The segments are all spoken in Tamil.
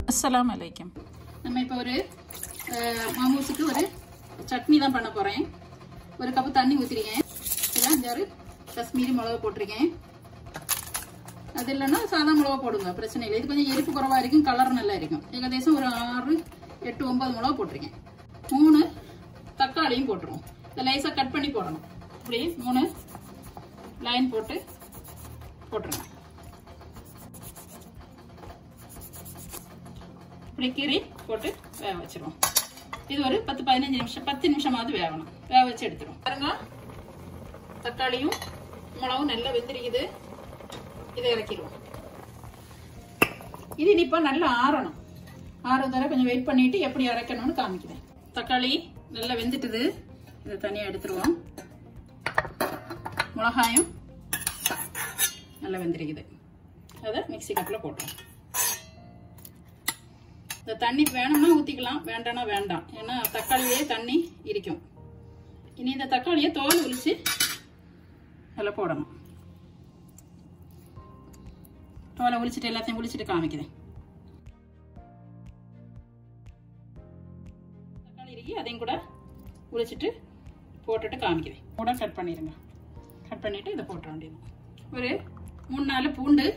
அஸ்ஸலாமு அலைக்கும் நம்ம இப்போ ஒரு அஹ், மாமூஸுக்கு ஒரு சட்னி தான் பண்ண போகிறேன் ஒரு கப்பு தண்ணி ஊற்றிருக்கேன் இதில் அஞ்சாறு காஷ்மீரி மிளகா போட்டிருக்கேன் அது இல்லைன்னா சாதா மிளகா போடுங்க பிரச்சனை இல்லை இது கொஞ்சம் எரிப்பு குறவாக இருக்கும் கலர் நல்லா இருக்கும் ஏகദേശம் ஒரு ஆறு எட்டு ஒன்பது மிளகா போட்டிருக்கேன் மூணு தக்காளியும் போட்டுருவோம் இதை லைஸாக கட் பண்ணி போடணும் இப்படி மூணு லைன் போட்டு போட்டுருங்க இப்படி கீரி போட்டு வேக வச்சிருவோம் இது ஒரு பத்து பதினஞ்சு நிமிஷம் பத்து நிமிஷமாவது வேகணும் வேக வச்சு எடுத்துருவோம் பாருங்க தக்காளியும் மிளகும் நல்லா வெந்திருக்குது இதை இறக்கிடுவோம் இது இப்போ நல்லா ஆறணும் ஆறும் தர கொஞ்சம் வெயிட் பண்ணிட்டு எப்படி இறக்கணும்னு காமிக்கிறேன் தக்காளி நல்லா வெந்துட்டுது இதை தனியாக எடுத்துருவோம் மிளகாயும் நல்லா வெந்திருக்குது அதை மிக்சி கப்பில் போட்டுருவோம் இந்த தண்ணி வேணும்னா ஊற்றிக்கலாம் வேண்டாம்னா வேண்டாம் ஏன்னா தக்காளியே தண்ணி இருக்கும் இனி இந்த தக்காளியை தோல் உரிச்சு அதில் போடணும் தோலை உரிச்சிட்டு எல்லாத்தையும் உரிச்சிட்டு காமிக்கிறேன் தக்காளி இறுக்கி அதையும் கூட உரிச்சிட்டு போட்டுட்டு காமிக்கிறேன் கூட கட் பண்ணிடுங்க கட் பண்ணிட்டு இதை போட்டுற வேண்டியது ஒரு மூணு நாலு பூண்டு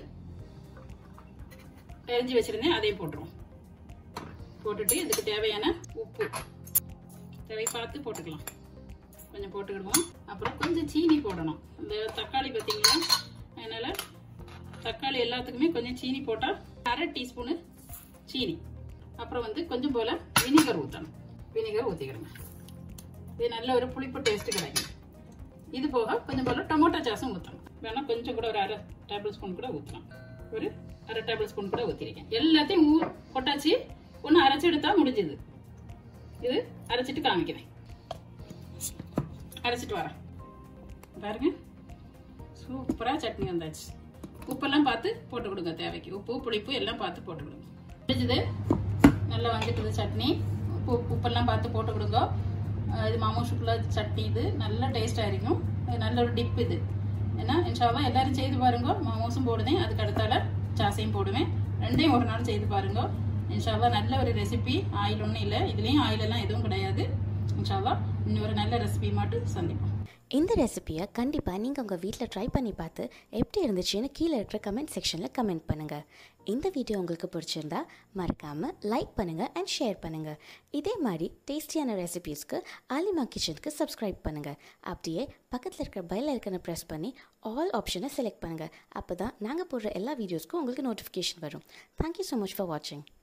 எரிஞ்சு வச்சிருந்தேன் அதையும் போட்டுருவோம் போட்டுட்டு இதுக்கு தேவையான உப்பு தேவை பார்த்து போட்டுக்கலாம் கொஞ்சம் போட்டுக்கிடுவோம் அப்புறம் கொஞ்சம் சீனி போடணும் இந்த தக்காளி பார்த்தீங்களா அதனால் தக்காளி எல்லாத்துக்குமே கொஞ்சம் சீனி போட்டால் அரை டீஸ்பூனு சீனி அப்புறம் வந்து கொஞ்சம் போல் வினிகர் ஊற்றணும் வினிகர் ஊற்றிக்கிடுங்க இது நல்ல ஒரு புளிப்பு டேஸ்ட் கிடைக்கும் இது போக கொஞ்சம் போல் டொமேட்டோ சாஸும் ஊற்றணும் வேணா கொஞ்சம் கூட ஒரு அரை டேபிள் ஸ்பூன் கூட ஊற்றலாம் ஒரு அரை டேபிள் ஸ்பூன் கூட ஊற்றிருக்கேன் எல்லாத்தையும் ஊ போட்டாச்சு ஒன்று அரைச்சி எடுத்தா முடிஞ்சுது இது அரைச்சிட்டு காமிக்கிறேன் அரைச்சிட்டு வரேன் பாருங்க சூப்பராக சட்னி வந்தாச்சு உப்பெல்லாம் பார்த்து போட்டு கொடுங்க தேவைக்கு உப்பு புளிப்பு எல்லாம் பார்த்து போட்டு கொடுங்க முடிஞ்சது நல்லா வந்துட்டுது சட்னி உப்பு உப்பெல்லாம் பார்த்து போட்டு கொடுங்க அஹ் இது மாமூஷுக்குள்ள சட்னி இது நல்ல டேஸ்டாக இருக்கும் இது நல்ல ஒரு டிப் இது ஏன்னா இன்ஷால்லாம் எல்லாரும் செய்து பாருங்க மாமூசும் போடுவேன் அதுக்கு அடுத்தால சாசையும் போடுவேன் ரெண்டையும் ஒரு நாள் செய்து பாருங்க இன்ஷால்லா நல்ல ஒரு ரெசிபி ஆயில் ஒன்றும் இல்லை இதுலேயும் ஆயில் எல்லாம் எதுவும் கிடையாது இன்ஷால்லா இன்னொரு நல்ல ரெசிபி மட்டும் சந்திப்போம் இந்த ரெசிபியை கண்டிப்பாக நீங்கள் உங்கள் வீட்டில் ட்ரை பண்ணி பார்த்து எப்படி இருந்துச்சுன்னு கீழே இருக்கிற கமெண்ட் செக்ஷனில் கமெண்ட் பண்ணுங்கள் இந்த வீடியோ உங்களுக்கு பிடிச்சிருந்தா மறக்காமல் லைக் பண்ணுங்கள் அண்ட் ஷேர் பண்ணுங்கள் இதே மாதிரி டேஸ்டியான ரெசிபீஸ்க்கு ஆலிமா கிச்சனுக்கு சப்ஸ்கிரைப் பண்ணுங்கள் அப்படியே பக்கத்தில் இருக்கிற பெல் ஐக்கனை ப்ரெஸ் பண்ணி ஆல் ஆப்ஷனை செலக்ட் பண்ணுங்கள் அப்போ தான் நாங்கள் போடுற எல்லா வீடியோஸ்க்கும் உங்களுக்கு நோட்டிஃபிகேஷன் வரும் தேங்க்யூ ஸோ மச் ஃபார் வாட்சிங்